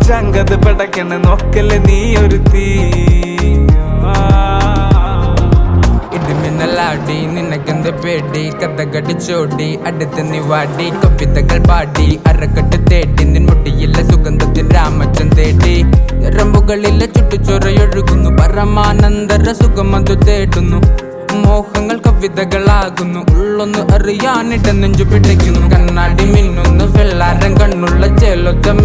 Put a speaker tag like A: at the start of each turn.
A: ചങ്കത് പടക്കണ് നോക്കല്ലേ നീ ഒരു തീ
B: ഇടിമിന്നലാടി നിനക്കെന്ത് പേടി കഥകടിച്ചോടി അടുത്ത് നീ വാടി കവിതകൾ പാടി അരക്കെട്ട് തേടി നിൻ മുട്ടിയിലെ സുഗന്ധത്തിൻ രാമച്ചൻ തേടി ഞരമ്പുകളിലെ ചുട്ടുചൊറയൊഴുകുന്നു പരമാനന്ദര സുഖമതു തേടുന്നു മോഹങ്ങൾ കവിതകളാകുന്നു ഉള്ളൊന്ന് അറിയാനിട്ട് നെഞ്ചു പിടിക്കുന്നു കണ്ണാടി മിന്നുന്നു വെള്ളാരം കണ്ണുള്ള ചേലൊത്ത